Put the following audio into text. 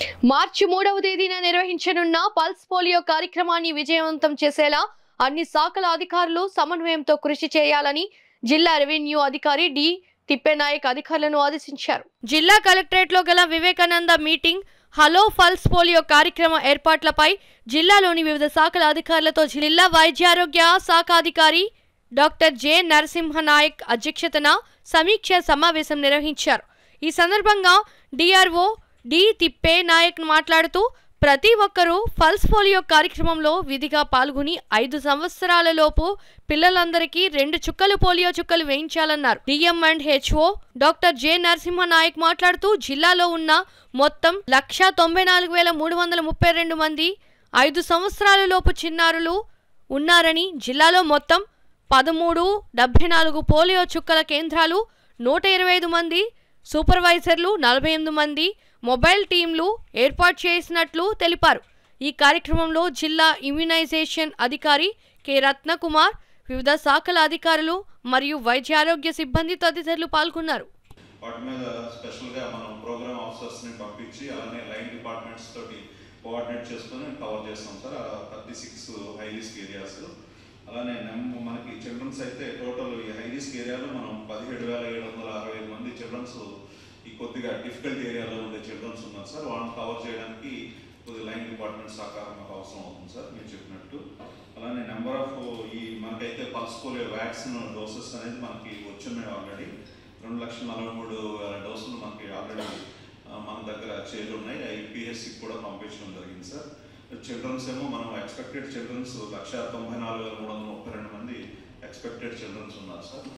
మార్చి మూడవ తేదీన నిర్వహించనున్న పల్స్ పోలియో కార్యక్రమాన్ని విజయవంతం చేసేలా అన్ని శాఖల అధికారులు సమన్వయంతో కృషి చేయాలని జిల్లా రెవెన్యూ అధికారి డి తిప్పేనాయక్ అధికారులను ఆదేశించారు జిల్లా కలెక్టరేట్ లో గల Vivekananda meeting hall pulse polio కార్యక్రమ ఏర్పాట్లపై జిల్లాలోని వివిధ శాఖల అధికారులతో జిల్లా వైద్యారోగ్య శాఖ అధికారి డాక్టర్ జె నరసింహనాయక్ అధ్యక్షతన సమీక్ష సమావేశం నిర్వహించారు ఈ సందర్భంగా డిఆర్ఓ డి తిప్పే నాయక్ మాట్లాడుతూ ప్రతి ఒక్కరూ పల్స్ పోలియో కార్యక్రమంలో విధిగా పాల్గొని ఐదు సంవత్సరాల లోపు పిల్లలందరికీ రెండు చుక్కలు పోలియో చుక్కలు వేయించాలన్నారు DM and HO doctor J Narasimha Naik మాట్లాడుతూ జిల్లాలో ఉన్న మొత్తం లక్ష తొంభై నాలుగు వేల మూడు వందల ముప్పై రెండు మంది ఐదు సంవత్సరాల లోపు చిన్నారులు ఉన్నారని జిల్లాలో మొత్తం పదమూడు డెబ్బై నాలుగు పోలియో చుక్కల కేంద్రాలు నూట ఇరవై ఐదు మంది సూపర్వైజర్లు నలభై ఎనిమిది మంది మొబైల్ టీంలు ఏర్పాటు చేసినట్లు తెలిపారు ఈ కార్యక్రమంలో జిల్లా ఇమ్యునైజేషన్ అధికారి కె రత్నకుమార్ వివిధ శాఖల అధికారులు మరియు వైద్యారోగ్య సిబ్బంది తదితరులు పాల్గొన్నారు వాటి మీద స్పెషల్గా మనం ప్రోగ్రామ్ ఆఫీసర్స్ని పంపించి అలానే లైన్ డిపార్ట్మెంట్స్ తోటి కోఆర్డినేట్ చేసుకొని కవర్ చేస్తాం sir thirty six high risk areas అలానే నెమ్ మనకి చిల్డ్రన్స్ అయితే టోటల్ ఈ హై రిస్క్ ఏరియాలో మనం పదిహేడు వేల ఏడు వందల అరవై ఐదు మంది చిల్డ్రన్స్ ఈ కొద్దిగా డిఫికల్ట్ ఏరియాలో ఉండే చిల్డ్రన్స్ ఉన్నారు సార్ వాళ్ళని కవర్ చేయడానికి కొద్దిగా లైన్ డిపార్ట్మెంట్ సహకారం మాకు అవసరం అవుతుంది సార్ మీరు చెప్పినట్టు అలానే నెంబర్ ఆఫ్ ఈ మనకైతే పల్స్ పోలియో వ్యాక్సిన్ డోసెస్ అనేది మనకి వచ్చున్నాయి ఆల్రెడీ రెండు లక్షల నలభై మూడు వేల డోసులు మనకి ఆల్రెడీ మన దగ్గర చేరి ఉన్నాయి అవి పిఎస్సికి కూడా పంపించడం జరిగింది సార్ చిల్డ్రన్స్ ఏమో మనం ఎక్స్పెక్టెడ్ చిల్డ్రన్స్ లక్ష తొంభై నాలుగు వేల మూడు వందల ముప్పై రెండు మంది ఎక్స్పెక్టెడ్ చిల్డ్రన్స్ ఉన్నారు సార్